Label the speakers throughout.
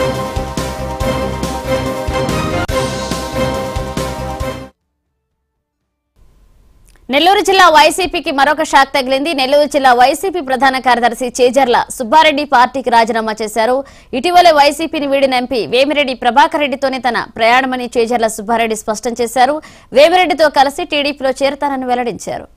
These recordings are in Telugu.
Speaker 1: నెల్లూరు జిల్లా వైసీపీకి మరొక షాక్ తగిలింది నెల్లూరు జిల్లా వైసీపీ ప్రధాన కార్యదర్శి చేజర్ల సుబ్బారెడ్డి పార్టీకి రాజీనామా చేశారు ఇటీవలే వైసీపీని వీడిన ఎంపీ వేమిరెడ్డి ప్రభాకర్ రెడ్డితోనే తన ప్రయాణమని చేజర్ల సుబ్బారెడ్డి స్పష్టం చేశారు వేమిరెడ్డితో కలిసి టీడీపీలో చేరతానని వెల్లడించారు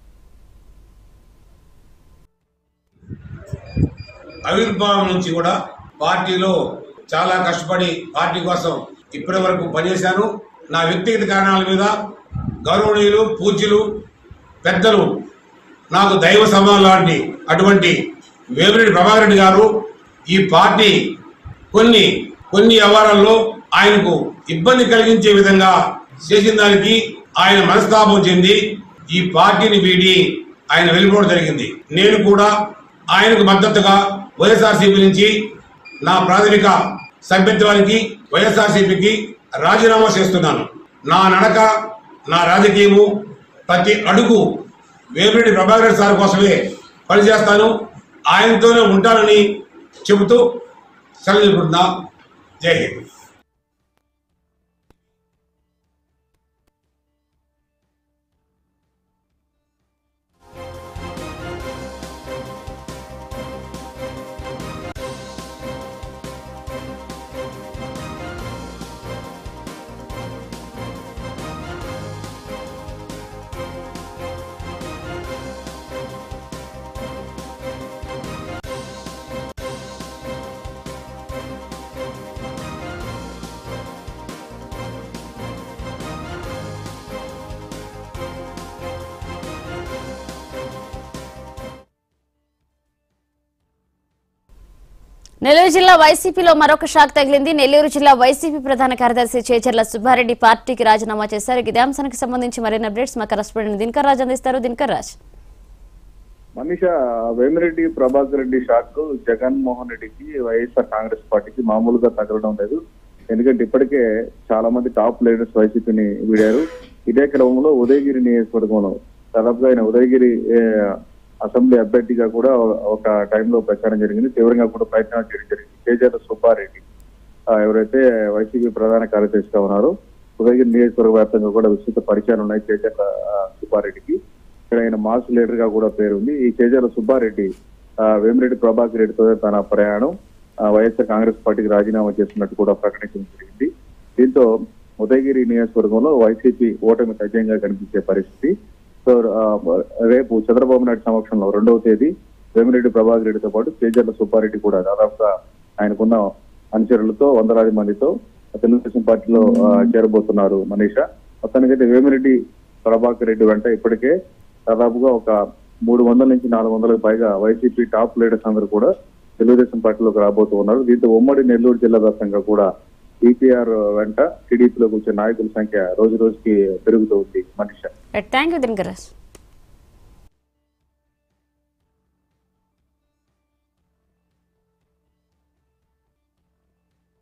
Speaker 2: ఆవిర్భావం నుంచి కూడా పార్టీలో చాలా కష్టపడి పార్టీ కోసం ఇప్పటి వరకు పనిచేశాను నా వ్యక్తిగత కారణాల మీద గౌరవనీయులు పూజ్యులు పెద్దలు నాకు దైవ సమానం లాంటి అటువంటి వేమిరెడ్డి ప్రభాకర్ రెడ్డి గారు ఈ పార్టీ కొన్ని కొన్ని వ్యవహారాల్లో ఆయనకు ఇబ్బంది కలిగించే విధంగా చేసిన దానికి ఆయన మనస్తాపం చెంది ఈ పార్టీని వీడి ఆయన వెళ్ళిపోవడం జరిగింది నేను కూడా ఆయనకు మద్దతుగా వైఎస్ఆర్సీపీ నుంచి నా ప్రాథమిక సభ్యత్వానికి వైఎస్ఆర్సీపీకి రాజీనామా చేస్తున్నాను నా నడక నా రాజకీయము ప్రతి అడుగు వేమిరెడ్డి ప్రభాకర్ రెడ్డి సార్ కోసమే పనిచేస్తాను ఆయనతోనే ఉంటానని చెబుతూ సెలవు తీసుకుంటున్నా జై హింద్
Speaker 1: నెల్లూరు జిల్లా వైసీపీలో మరొక షాక్ తగిలింది నెల్లూరు జిల్లా వైసీపీ ప్రధాన కార్యదర్శి చేచర్ల సుబ్బారెడ్డి పార్టీకి రాజీనామా చేశారు ఇదే అంశానికి సంబంధించి మరిన్ని అప్డేట్స్ మా కరెస్పాండెంట్ దినకర్ రాజ్ అందిస్తారు దినకర్ రాజ్
Speaker 3: మనీష వేమిరెడ్డి ప్రభాకర్ రెడ్డి షాక్ జగన్మోహన్ రెడ్డికి వైఎస్ఆర్ కాంగ్రెస్ పార్టీకి మామూలుగా తగలడం లేదు ఎందుకంటే ఇప్పటికే చాలా మంది టాప్ లీడర్స్ వైసీపీని వీడారు ఇదే క్రమంలో ఉదయగిరి నియోజకవర్గంలో దాదాపుగా ఆయన ఉదయగిరి ఏ, అసెంబ్లీ అభ్యర్థిగా కూడా ఒక టైంలో ప్రచారం జరిగింది తీవ్రంగా కూడా ప్రయత్నాలు చేయడం జరిగింది కేజీఆర్ సుబ్బారెడ్డి ఆ, ఎవరైతే వైసీపీ ప్రధాన కార్యదర్శిగా ఉన్నారో ఉదయగిరి నియోజకవర్గ వ్యాప్తంగా కూడా విస్తృత పరిచయాలు ఉన్నాయి కేజీఆర్ సుబ్బారెడ్డికి ఇక్కడ ఆయన మాస్ లీడర్ గా కూడా పేరుంది ఈ కేజీఆర్ సుబ్బారెడ్డి ఆ, వేమిరెడ్డి ప్రభాకర్ రెడ్డితో తన ప్రయాణం ఆ, వైఎస్ఆర్ కాంగ్రెస్ పార్టీకి రాజీనామా చేస్తున్నట్టు కూడా ప్రకటించడం జరిగింది దీంతో ఉదయగిరి నియోజకవర్గంలో వైసీపీ ఓటమి తథ్యంగా కనిపించే పరిస్థితి సో ఆ, రేపు చంద్రబాబు నాయుడు సమక్షంలో రెండవ తేదీ వేమిరెడ్డి ప్రభాకర్ రెడ్డితో పాటు కేజీఆర్ సుబ్బారెడ్డి కూడా దాదాపుగా ఆయనకున్న అనుచరులతో వందలాది మందితో తెలుగుదేశం పార్టీలో ఆ, చేరబోతున్నారు మనీష మొత్తానికైతే వేమిరెడ్డి ప్రభాకర్ రెడ్డి వెంట ఇప్పటికే దాదాపుగా ఒక మూడు వందల నుంచి నాలుగు వందలకు పైగా వైసీపీ టాప్ లీడర్స్ అందరూ కూడా తెలుగుదేశం పార్టీలోకి రాబోతూ ఉన్నారు దీంతో ఉమ్మడి నెల్లూరు జిల్లా వ్యాప్తంగా కూడా ఈపీఆర్ వెంట టీడీపీలోకి వచ్చే నాయకుల సంఖ్య రోజు రోజుకి పెరుగుతూ ఉంది మనీష
Speaker 1: థ్యాంక్ యూ దినకర్ రాజ్